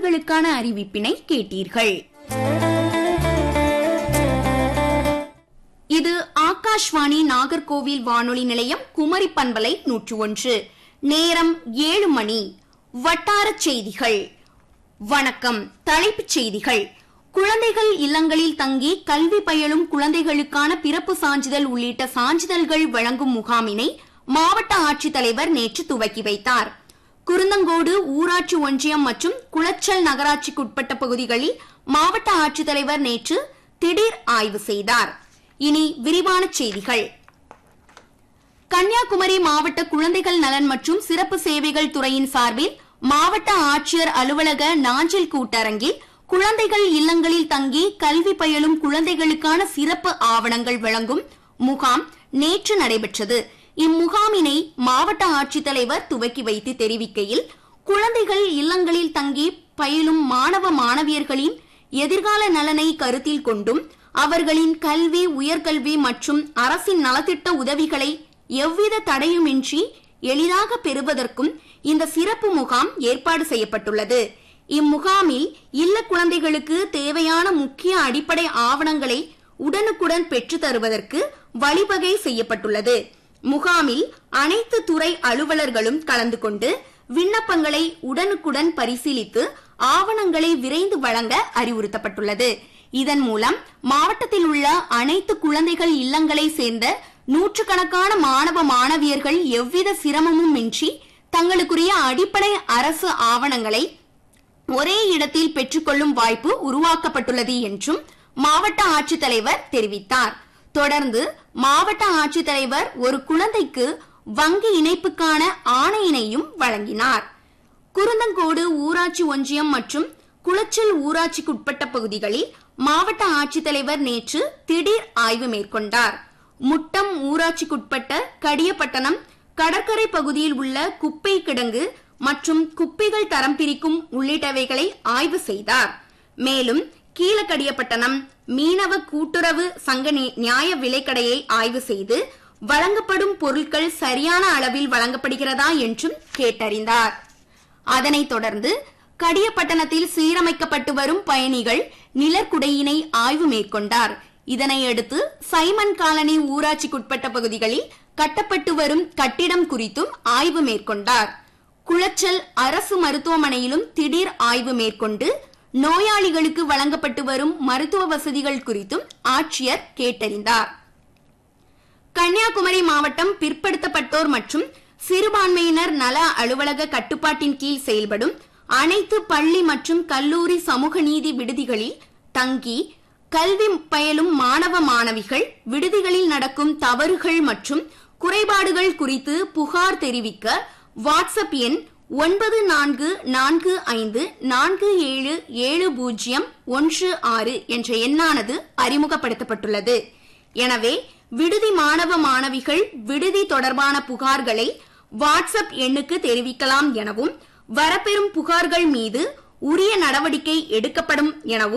உங்களுக்கான அறிவிப்பினை கேட்டீர்கள் இது ஆகாஷ்வாணி நாகர்கோவில் வானொலி நிலையம் குமரி பண்பலை நூற்று ஒன்று நேரம் ஏழு மணி வட்டாரச் செய்திகள் வணக்கம் தலைப்புச் செய்திகள் குழந்தைகள் இல்லங்களில் தங்கி கல்வி பயிலும் குழந்தைகளுக்கான பிறப்பு சான்றிதழ் உள்ளிட்ட சான்றிதழ்கள் வழங்கும் முகாமினை மாவட்ட ஆட்சித்தலைவர் நேற்று துவக்கி வைத்தார் குருந்தங்கோடு ஊராட்சி ஒன்றியம் மற்றும் குளச்சல் நகராட்சிக்குட்பட்ட பகுதிகளில் மாவட்ட ஆட்சித்தலைவர் நேற்று திடீர் ஆய்வு செய்தார் இனி விரிவான செய்திகள் கன்னியாகுமரி மாவட்ட குழந்தைகள் நலன் மற்றும் சிறப்பு சேவைகள் துறையின் சார்பில் மாவட்ட ஆட்சியர் அலுவலக நாஞ்சில் கூட்டரங்கில் குழந்தைகள் இல்லங்களில் தங்கி கல்வி பயிலும் குழந்தைகளுக்கான சிறப்பு ஆவணங்கள் வழங்கும் முகாம் நேற்று நடைபெற்றது இம்முகாமினை மாவட்ட ஆட்சித்தலைவர் துவக்கி வைத்து தெரிவிக்கையில் குழந்தைகள் இல்லங்களில் தங்கி பயிலும் மாணவ மாணவியர்களின் எதிர்கால நலனை கருத்தில் கொண்டும் அவர்களின் கல்வி உயர்கல்வி மற்றும் அரசின் நலத்திட்ட உதவிகளை எவ்வித தடையுமின்றி எளிதாக பெறுவதற்கும் இந்த சிறப்பு முகாம் ஏற்பாடு செய்யப்பட்டுள்ளது இம்முகாமில் இல்ல குழந்தைகளுக்கு தேவையான முக்கிய அடிப்படை ஆவணங்களை உடனுக்குடன் பெற்றுத் தருவதற்கு வழிவகை செய்யப்பட்டுள்ளது முகாமில் அனைத்து துறை அலுவலர்களும் கலந்து கொண்டு விண்ணப்பங்களை உடனுக்குடன் பரிசீலித்து ஆவணங்களை விரைந்து வழங்க அறிவுறுத்தப்பட்டுள்ளது இதன் மூலம் மாவட்டத்தில் உள்ள அனைத்து குழந்தைகள் இல்லங்களை சேர்ந்த நூற்றுக்கணக்கான மாணவ மாணவியர்கள் எவ்வித சிரமமும் இன்றி தங்களுக்குரிய அடிப்படை அரசு ஆவணங்களை ஒரே இடத்தில் பெற்றுக்கொள்ளும் வாய்ப்பு உருவாக்கப்பட்டுள்ளது என்றும் மாவட்ட ஆட்சித்தலைவர் தெரிவித்தார் தொடர்ந்து மாவட்ட ஆட்சித்தலைவர் ஒரு குழந்தைக்கு வங்கி இணைப்புக்கான ஆணையினையும் வழங்கினார் குருந்தங்கோடு ஊராட்சி ஒன்றியம் மற்றும் குளச்சல் ஊராட்சிக்குட்பட்ட பகுதிகளில் மாவட்ட ஆட்சித்தலைவர் நேற்று திடீர் ஆய்வு மேற்கொண்டார் முட்டம் ஊராட்சிக்குட்பட்ட கடியப்பட்டணம் கடற்கரை பகுதியில் உள்ள குப்பை கிடங்கு மற்றும் குப்பைகள் தரம் பிரிக்கும் உள்ளிட்டவைகளை ஆய்வு செய்தார் மேலும் கீழக்கடியப்பட்டணம் மீனவ கூட்டுறவு சங்க நியாய விலைக்கடையை ஆய்வு செய்து வழங்கப்படும் பொருட்கள் சரியான அளவில் வழங்கப்படுகிறதா என்றும் கேட்டறிந்தார் அதனைத் தொடர்ந்து கடியப்பட்டணத்தில் சீரமைக்கப்பட்டு வரும் பயணிகள் நிழற்குடையினை ஆய்வு மேற்கொண்டார் இதனையடுத்து சைமன் காலனி ஊராட்சிக்குட்பட்ட பகுதிகளில் கட்டப்பட்டு வரும் கட்டிடம் குறித்தும் ஆய்வு மேற்கொண்டார் குளச்சல் அரசு மருத்துவமனையிலும் திடீர் ஆய்வு மேற்கொண்டு நோயாளிகளுக்கு வழங்கப்பட்டு வரும் மருத்துவ வசதிகள் குறித்தும் ஆட்சியர் கேட்டறிந்தார் கன்னியாகுமரி மாவட்டம் பிற்படுத்தப்பட்டோர் மற்றும் சிறுபான்மையினர் நல அலுவலக கட்டுப்பாட்டின் கீழ் செயல்படும் அனைத்து பள்ளி மற்றும் கல்லூரி சமூக நீதி விடுதிகளில் தங்கி கல்வி பயிலும் மாணவ மாணவிகள் விடுதிகளில் நடக்கும் தவறுகள் மற்றும் குறைபாடுகள் குறித்து புகார் தெரிவிக்க வாட்ஸ்அப் எண் ஒன்பது நான்கு நான்கு ஐந்து நான்கு ஏழு ஏழு பூஜ்ஜியம் ஒன்று ஆறு என்ற எண்ணானது அறிமுகப்படுத்தப்பட்டுள்ளது எனவே விடுதி மாணவ மாணவிகள் விடுதி தொடர்பான புகார்களை வாட்ஸ்அப் எண்ணுக்கு தெரிவிக்கலாம் எனவும் வரப்பெறும் புகார்கள் மீது உரிய நடவடிக்கை எடுக்கப்படும் எனவும்